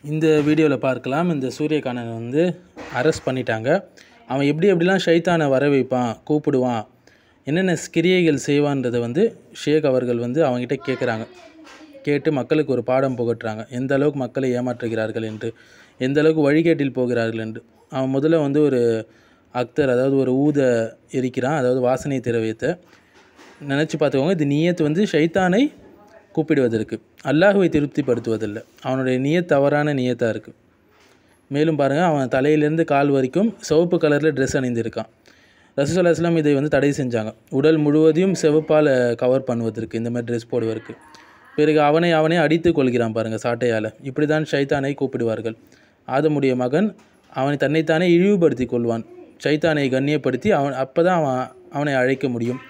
இந்த வீடியோவில் பார்க்கலாம் இந்த சூரியகாந்தனை வந்து அரெஸ்ட் பண்ணிட்டாங்க அவன் எப்படி எப்படிலாம் ஷைத்தானை வர வைப்பான் கூப்பிடுவான் என்னென்ன கிரியைகள் செய்வான்றதை வந்து ஷேக் அவர்கள் வந்து அவங்ககிட்ட கேட்குறாங்க கேட்டு மக்களுக்கு ஒரு பாடம் புகட்டுறாங்க எந்த அளவுக்கு மக்களை ஏமாற்றுகிறார்கள் என்று எந்த அளவுக்கு வழிகேட்டில் போகிறார்கள் என்று அவன் முதல்ல வந்து ஒரு அக்தர் அதாவது ஒரு ஊத எரிக்கிறான் அதாவது வாசனை திரவியத்தை நினச்சி பார்த்துக்கோங்க இது நியத்து வந்து ஷைத்தானை கூப்பிடுவதற்கு அல்லாஹுவை திருப்திப்படுத்துவதில்லை அவனுடைய நியத் தவறான நியத்தாக இருக்குது மேலும் பாருங்கள் அவன் தலையிலேருந்து கால் வரைக்கும் சிவப்பு கலரில் ட்ரெஸ் அணிந்திருக்கான் ரசூல் இஸ்லாம் இதை வந்து தடை செஞ்சாங்க உடல் முழுவதையும் சிவப்பால் கவர் பண்ணுவதற்கு இந்த மாதிரி ட்ரெஸ் போடுவதற்கு பிறகு அவனை அவனே அடித்து கொள்கிறான் பாருங்கள் சாட்டையால் இப்படி தான் ஷைத்தானை கூப்பிடுவார்கள் ஆதமுடைய மகன் அவனை தன்னைத்தானே இழிவுபடுத்தி கொள்வான் சைத்தானை கண்ணியப்படுத்தி அவன் அப்போ தான் அவன் அவனை அழைக்க முடியும்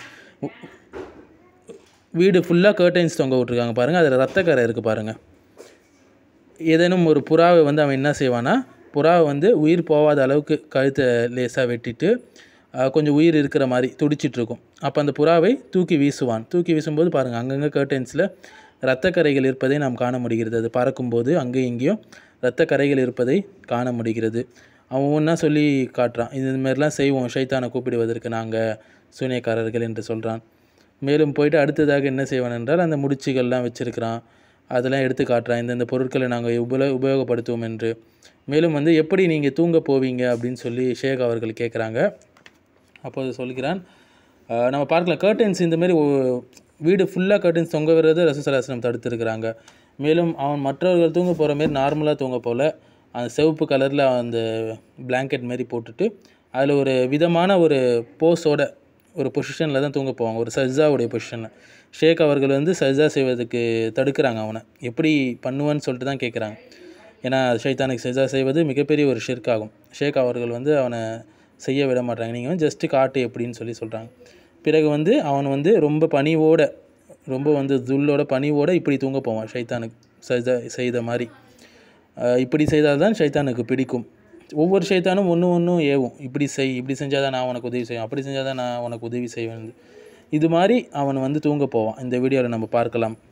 வீடு ஃபுல்லாக கர்டைன்ஸ் தொங்க விட்ருக்காங்க பாருங்கள் அதில் ரத்தக்கரை இருக்குது பாருங்கள் ஏதேனும் ஒரு புறாவை வந்து அவன் என்ன செய்வான்னா புறாவை வந்து உயிர் போகாத அளவுக்கு கழுத்தை லேசாக வெட்டிட்டு கொஞ்சம் உயிர் இருக்கிற மாதிரி துடிச்சிட்ருக்கும் அப்போ அந்த புறாவை தூக்கி வீசுவான் தூக்கி வீசும்போது பாருங்கள் அங்கங்கே கர்டைன்ஸில் இரத்தக்கரைகள் இருப்பதை நாம் காண முடிகிறது அது பறக்கும்போது அங்கேயும் இங்கேயும் இரத்தக்கரைகள் இருப்பதை காண முடிகிறது அவன் ஒன்றா சொல்லி காட்டுறான் இது மாதிரிலாம் செய்வோம் ஷைத்தானை கூப்பிடுவதற்கு நாங்கள் சூனியக்காரர்கள் என்று சொல்கிறான் மேலும் போயிட்டு அடுத்ததாக என்ன செய்வான் என்றால் அந்த முடிச்சுகள்லாம் வச்சுருக்கிறான் அதெல்லாம் எடுத்து காட்டுறான் இந்தந்த பொருட்களை நாங்கள் உப உபயோகப்படுத்துவோம் என்று மேலும் வந்து எப்படி நீங்கள் தூங்க போவீங்க அப்படின்னு சொல்லி ஷேக் அவர்கள் கேட்குறாங்க அப்போது சொல்கிறான் நம்ம பார்க்கலாம் கர்டன்ஸ் இந்தமாரி வீடு ஃபுல்லாக கர்டன்ஸ் தொங்க விடுறது ரசூசலாசனம் தடுத்துருக்குறாங்க மேலும் அவன் மற்றவர்கள் தூங்க போகிற மாரி நார்மலாக தூங்க போல் அந்த சிவப்பு கலரில் அந்த பிளாங்கெட் மாரி போட்டுட்டு அதில் ஒரு விதமான ஒரு போஸோட ஒரு பொசிஷனில் தான் தூங்க போவாங்க ஒரு சஜ்ஜாவுடைய பொசிஷனில் ஷேக் அவர்கள் வந்து சஜ்ஜா செய்வதற்கு தடுக்கிறாங்க அவனை எப்படி பண்ணுவான்னு சொல்லிட்டு தான் கேட்குறாங்க ஏன்னா ஷைத்தானுக்கு சஜ்ஜா செய்வது மிகப்பெரிய ஒரு ஷிர்காகும் ஷேக் அவர்கள் வந்து அவனை செய்ய விட மாட்டாங்க நீங்கள் வந்து ஜஸ்ட்டு காட்டு எப்படின்னு சொல்லி சொல்கிறாங்க பிறகு வந்து அவன் வந்து ரொம்ப பணிவோட ரொம்ப வந்து துள்ளோட பணிவோட இப்படி தூங்க போவான் ஷைத்தானுக்கு சஜா செய்த மாதிரி இப்படி செய்தால் தான் ஷைத்தானுக்கு பிடிக்கும் ஒவ்வொரு ஷைத்தானும் ஒன்று ஒன்றும் ஏவும் இப்படி செய் இப்படி செஞ்சால் தான் நான் உனக்கு உதவி செய்வேன் அப்படி செஞ்சால் தான் நான் உனக்கு உதவி செய்வேன் இது மாதிரி அவன் வந்து தூங்க போவான் இந்த வீடியோவில் நம்ம பார்க்கலாம்